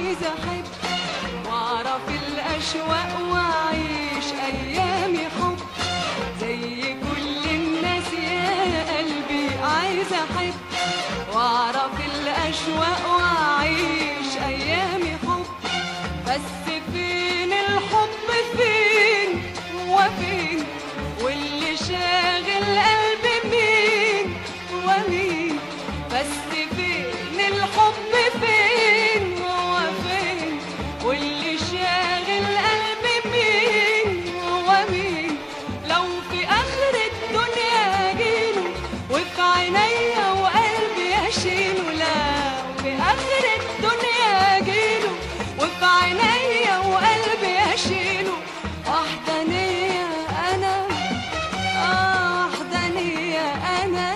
عايزة أحب وأعرف الأشواق وأعيش أيامي حب زي كل الناس يا قلبي عايزة أحب وأعرف الأشواق وأعيش أيامي حب بس فين الحب فين هو فين واللي شاغل قلبي مين هو مين بس فين الحب فين هو فين واللي شاغل قلبي مين هو مين لو في اخر الدنيا جيله وفي عينيا وقلبي اشيله لو في اخر الدنيا جيله وفي عينيا وقلبي اشيله وحدانية انا اه وحدانية انا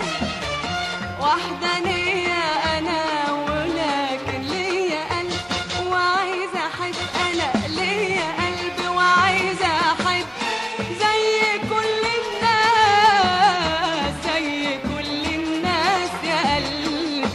وحدانية أنا ولكن ليا قلب وعايزة أحب أنا ليا قلب وعايزة أحب زي كل الناس زي كل الناس يا قلبي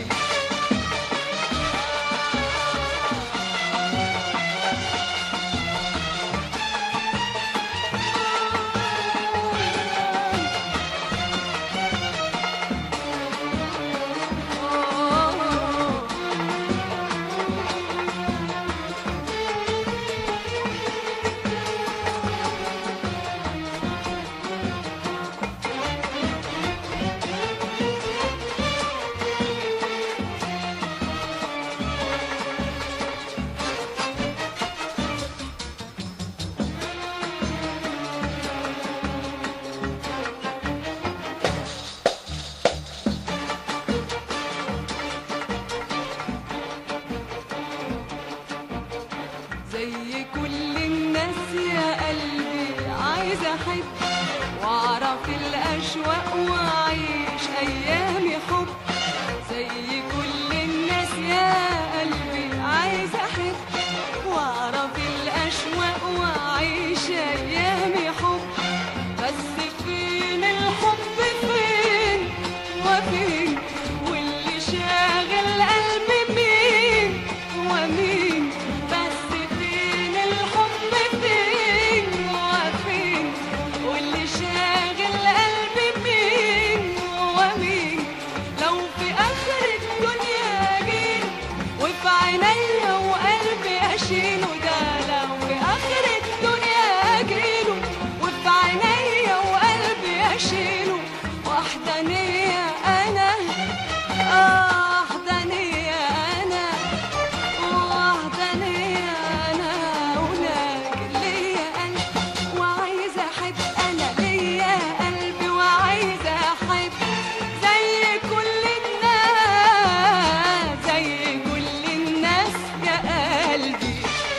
زي كل الناس يا قلبي عايزة أحب وأعرف الأشواق وأعيش أيامي حب زي كل الناس يا قلبي عايزة أحب وأعرف الأشواق وأعيش أيامي حب بس فين الحب فين وفين واللي شاغل قلبي مين ومين بس فين الحب فين وفين واللي شاغل قلبي مين ومين لو في اخر الدنيا جيل وفي عينيا وقلبي اشيله ده لو في اخر الدنيا جيله وفي عينيا وقلبي اشيله وحدانية انا آه وحدانية انا وحدانية انا ولكن ليا قلب وعايزة احب انا ليا قلبي وعايزة احب زي كل الناس زي كل الناس يا قلبي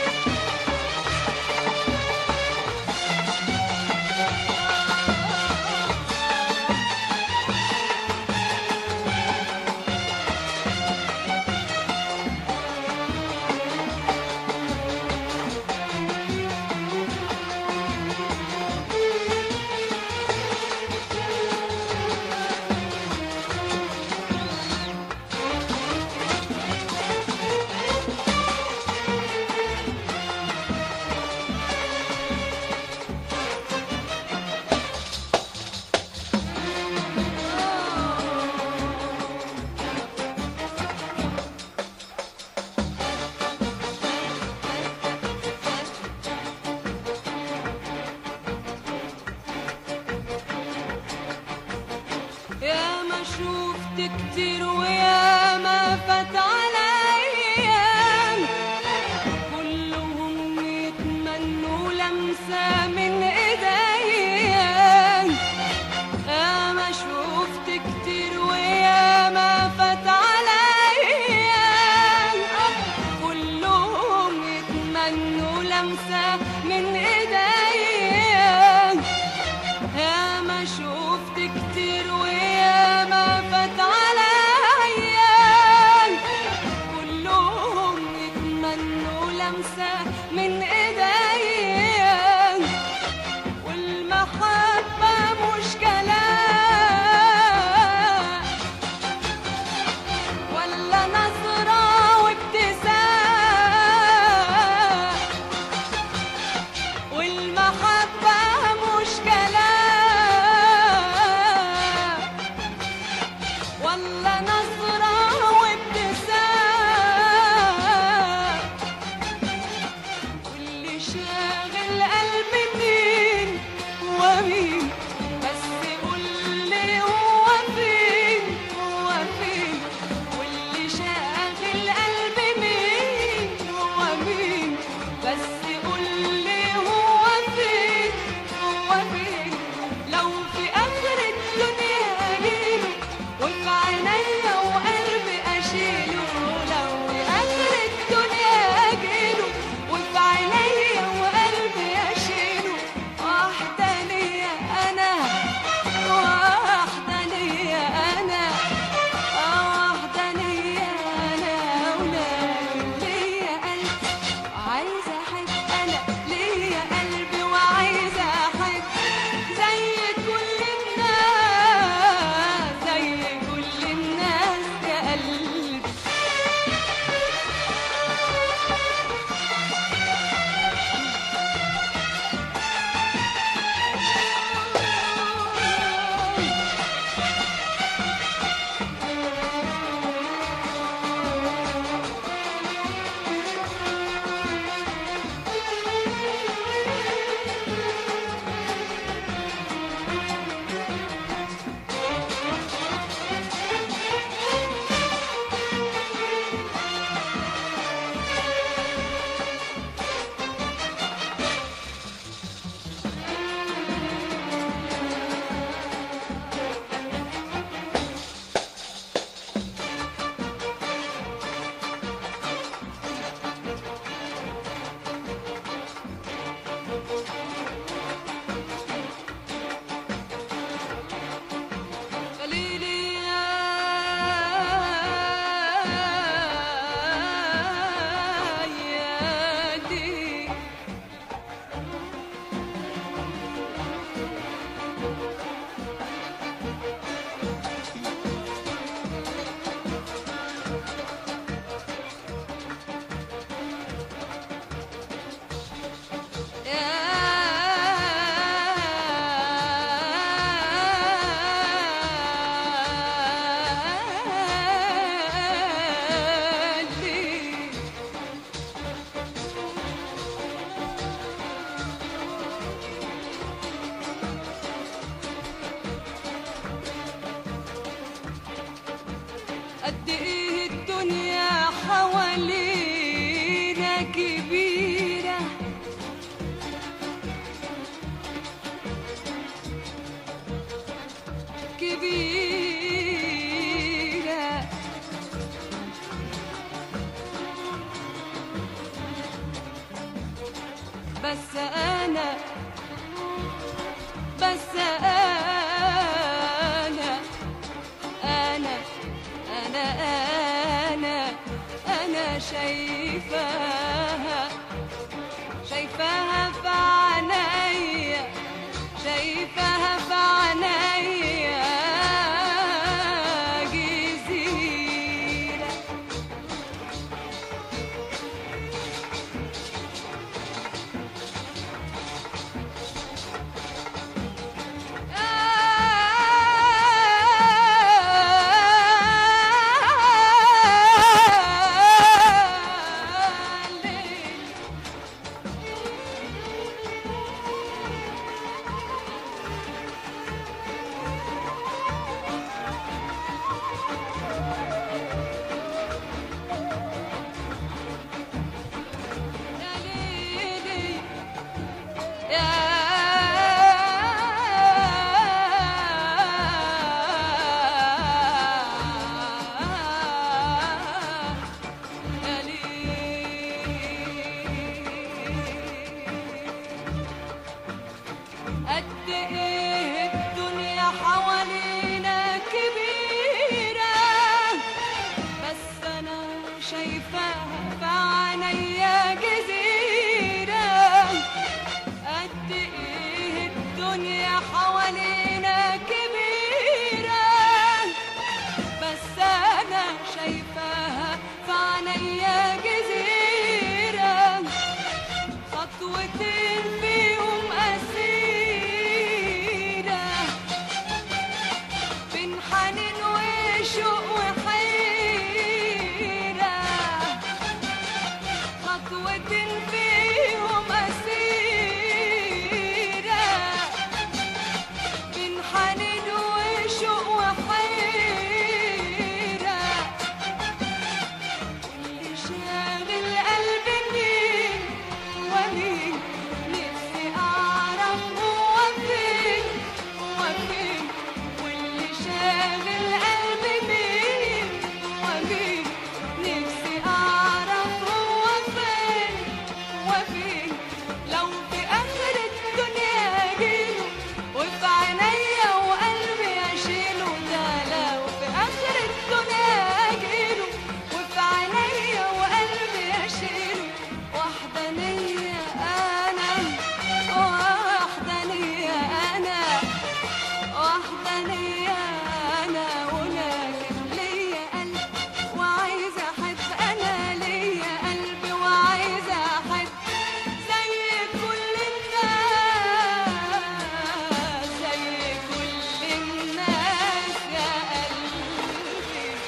يا ما شفت كتير ويا ما فات على ايام كلهم يتمنوا لمسة من ايديا يا ما شفت كتير ويا ما فات على ايام كلهم يتمنوا لمسة من ايديا يا ما شفت كتير ويا ما فات على ولا نظرة وابتسام واللي شاغل قلبي مين ومين بس قول لي هو فين هو فين واللي شاغل قلبي مين هو مين بس قول لي هو فين هو فين لو في آخر الدنيا أجيله وفي عينيا وقلبي أشيله لو في آخر الدنيا أجيله وفي عينيا وقلبي أشيله وحدانية أنا وحدانية أنا وحدانية أنا وليا قلب عايزة أحب أنا ليا قلبي وعايزة أحب زي كل الناس زي كل الناس يا قلبي خليلي يا دي قد ايه الدنيا حوالينا كبيره كبيرة بس أنا بس أنا أنا أنا أنا أنا شايفاها شايفاها في عينيا شايفاها في عينيا جزيرة قد ايه الدنيا حوالينا كبيرة بس انا شايفة